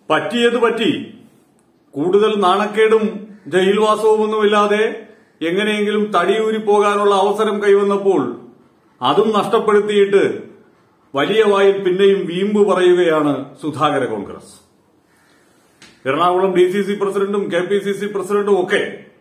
പറ്റിയത് പറ്റി കൂടുതൽ നാണക്കേടും ജയിൽവാസവുമൊന്നുമില്ലാതെ എങ്ങനെയെങ്കിലും തടിയൂരി പോകാനുള്ള അവസരം കൈവന്നപ്പോൾ അതും നഷ്ടപ്പെടുത്തിയിട്ട് വലിയ വായിൽ പിന്നെയും വീമ്പ് പറയുകയാണ് Sudhakara Congress Ernakulam D C C പ്രസിഡന്റും കെ പി സി സി പ്രസിഡന്റും ഒക്കെ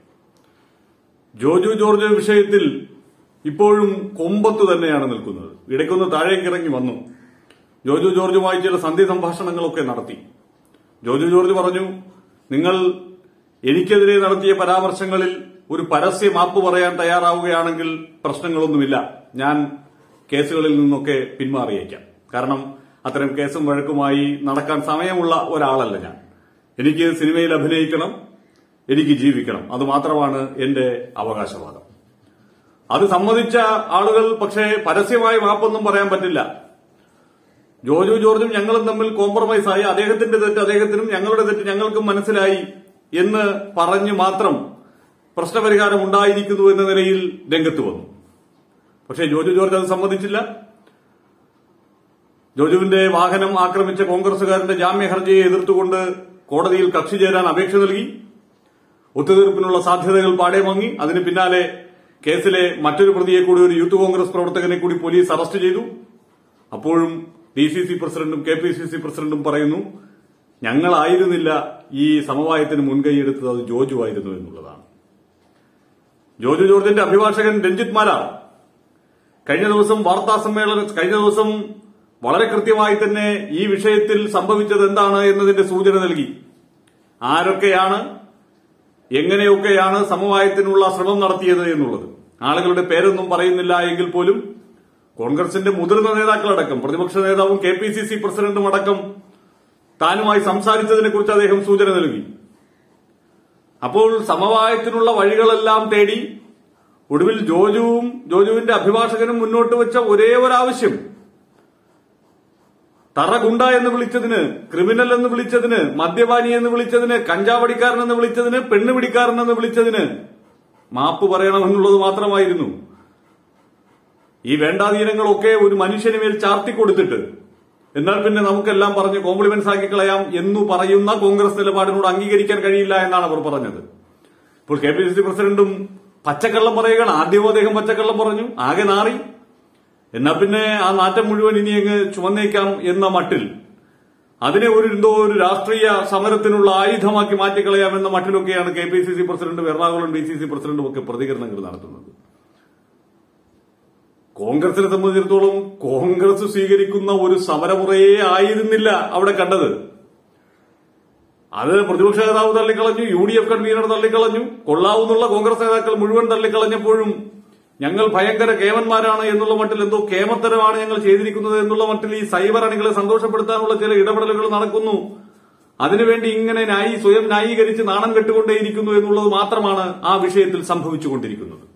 ജോജു ജോർജ് വിഷയത്തിൽ ഇപ്പോഴും കൊമ്പത്ത് തന്നെയാണ് നിൽക്കുന്നത് ഇടയ്ക്കൊന്ന് താഴേക്കിറങ്ങി വന്നു ജോജു ജോർജുമായി ചില സന്ധി സംഭാഷണങ്ങളൊക്കെ നടത്തി ജോജു ജോർജ് പറഞ്ഞു നിങ്ങൾ എനിക്കെതിരെ നടത്തിയ പരാമർശങ്ങളിൽ ഒരു പരസ്യ മാപ്പ് പറയാൻ തയ്യാറാവുകയാണെങ്കിൽ പ്രശ്നങ്ങളൊന്നുമില്ല ഞാൻ കേസുകളിൽ നിന്നൊക്കെ പിന്മാറിയേക്കാം കാരണം അത്തരം കേസും വഴക്കുമായി നടക്കാൻ സമയമുള്ള ഒരാളല്ല ഞാൻ എനിക്ക് സിനിമയിൽ അഭിനയിക്കണം എനിക്ക് ജീവിക്കണം അത് മാത്രമാണ് എന്റെ അവകാശവാദം അത് സമ്മതിച്ച ആളുകൾ പക്ഷേ പരസ്യമായി മാപ്പൊന്നും പറയാൻ പറ്റില്ല ജോജു ജോർജും ഞങ്ങളും തമ്മിൽ കോംപ്രമൈസ് ആയി അദ്ദേഹത്തിന്റെ തെറ്റ് അദ്ദേഹത്തിനും ഞങ്ങളുടെ തെറ്റ് ഞങ്ങൾക്കും മനസ്സിലായി എന്ന് പറഞ്ഞു മാത്രം പ്രശ്നപരിഹാരം ഉണ്ടായിരിക്കുന്നു എന്ന നിലയിൽ രംഗത്ത് വന്നു പക്ഷേ ജോജു ജോർജ് അത് സമ്മതിച്ചില്ല ജോജുവിന്റെ വാഹനം ആക്രമിച്ച കോൺഗ്രസുകാരന്റെ ജാമ്യ ഹർജിയെ എതിർത്തുകൊണ്ട് കോടതിയിൽ കക്ഷി ചേരാൻ അപേക്ഷ നൽകി ഒത്തുതീർപ്പിനുള്ള സാധ്യതകൾ പാടെ മങ്ങി അതിന് പിന്നാലെ കേസിലെ മറ്റൊരു പ്രതിയെ കൂടി ഒരു യൂത്ത് കോൺഗ്രസ് പ്രവർത്തകനെ കൂടി പോലീസ് അറസ്റ്റ് ചെയ്തു അപ്പോഴും ഡി സി സി പ്രസിഡന്റും കെ പി സി സി പ്രസിഡന്റും പറയുന്നു ഞങ്ങളായിരുന്നില്ല ഈ സമവായത്തിന് മുൻകൈയെടുത്തത് അത് ജോജു ആയിരുന്നു എന്നുള്ളതാണ് ജോജു ജോർജിന്റെ അഭിഭാഷകൻ രഞ്ജിത് മാലാർ കഴിഞ്ഞ ദിവസം വാർത്താ സമ്മേളനം കഴിഞ്ഞ ദിവസം വളരെ കൃത്യമായി തന്നെ ഈ വിഷയത്തിൽ സംഭവിച്ചത് എന്താണ് എന്നതിന്റെ സൂചന നൽകി ആരൊക്കെയാണ് എങ്ങനെയൊക്കെയാണ് സമവായത്തിനുള്ള ശ്രമം നടത്തിയത് എന്നുള്ളത് ആളുകളുടെ പേരൊന്നും പറയുന്നില്ല എങ്കിൽ പോലും കോൺഗ്രസിന്റെ മുതിർന്ന നേതാക്കളടക്കം പ്രതിപക്ഷ നേതാവും കെ പി സി സി പ്രസിഡന്റും അടക്കം താനുമായി സംസാരിച്ചതിനെ കുറിച്ച് അദ്ദേഹം സൂചന നൽകി അപ്പോൾ സമവായത്തിനുള്ള വഴികളെല്ലാം തേടി ഒടുവിൽ ജോജുവും ജോജുവിന്റെ അഭിഭാഷകനും മുന്നോട്ട് വെച്ച ഒരേ ഒരാവശ്യം തറഗുണ്ട എന്ന് വിളിച്ചതിന് ക്രിമിനൽ എന്ന് വിളിച്ചതിന് മദ്യപാനി എന്ന് വിളിച്ചതിന് കഞ്ചാവടിക്കാരൻ എന്ന് വിളിച്ചതിന് പെണ്ണുപിടിക്കാരൻ എന്ന് വിളിച്ചതിന് മാപ്പ് പറയണമെന്നുള്ളത് മാത്രമായിരുന്നു ഈ വേണ്ടാധീനങ്ങളൊക്കെ ഒരു മനുഷ്യന് മേൽ ചാർത്തിക്കൊടുത്തിട്ട് എന്നാൽ പിന്നെ നമുക്കെല്ലാം പറഞ്ഞ് കോംപ്ലിമെന്റ്സ് ആക്കി കളയാം എന്നു പറയുന്ന കോൺഗ്രസ് നിലപാടിനോട് അംഗീകരിക്കാൻ കഴിയില്ല എന്നാണ് അവർ പറഞ്ഞത് ഇപ്പോൾ കെ പി സി സി പ്രസിഡന്റും പച്ചക്കള്ളം പറയുകയാണ് ആദ്യം അദ്ദേഹം പച്ചക്കള്ളം പറഞ്ഞു ആകെ നാറി എന്നാ പിന്നെ ആ നാറ്റം മുഴുവൻ ഇനി അങ്ങ് ചുമന്നേക്കാം എന്ന മട്ടിൽ അതിനെ ഒരു എന്തോ ഒരു രാഷ്ട്രീയ സമരത്തിനുള്ള ആയുധമാക്കി മാറ്റിക്കളയാം എന്ന മട്ടിലൊക്കെയാണ് കെ പി സി സി പ്രസിഡന്റും എറണാകുളം ഡി സി സി പ്രസിഡന്റും ഒക്കെ പ്രതികരണങ്ങൾ നടത്തുന്നത് കോൺഗ്രസിനെ സംബന്ധിച്ചിടത്തോളം കോൺഗ്രസ് സ്വീകരിക്കുന്ന ഒരു സമരമുറയെ ആയിരുന്നില്ല അവിടെ കണ്ടത് അത് പ്രതിപക്ഷ നേതാവ് തള്ളിക്കളഞ്ഞു യു ഡി എഫ് കൺവീനർ തള്ളിക്കളഞ്ഞു കൊള്ളാവുന്നുള്ള കോൺഗ്രസ് നേതാക്കൾ മുഴുവൻ തള്ളിക്കളഞ്ഞപ്പോഴും ഞങ്ങൾ ഭയങ്കര കേമന്മാരാണ് എന്നുള്ള മട്ടിൽ എന്തോ കേമത്തരമാണ് ഞങ്ങൾ ചെയ്തിരിക്കുന്നത് എന്നുള്ള മട്ടിൽ ഈ സൈബർ അണികളെ സന്തോഷപ്പെടുത്താനുള്ള ചില ഇടപെടലുകൾ നടക്കുന്നു അതിനുവേണ്ടി ഇങ്ങനെ ന്യായി സ്വയം ന്യായീകരിച്ച് നാണം കെട്ടുകൊണ്ടേയിരിക്കുന്നു എന്നുള്ളത് മാത്രമാണ് ആ വിഷയത്തിൽ സംഭവിച്ചുകൊണ്ടിരിക്കുന്നത്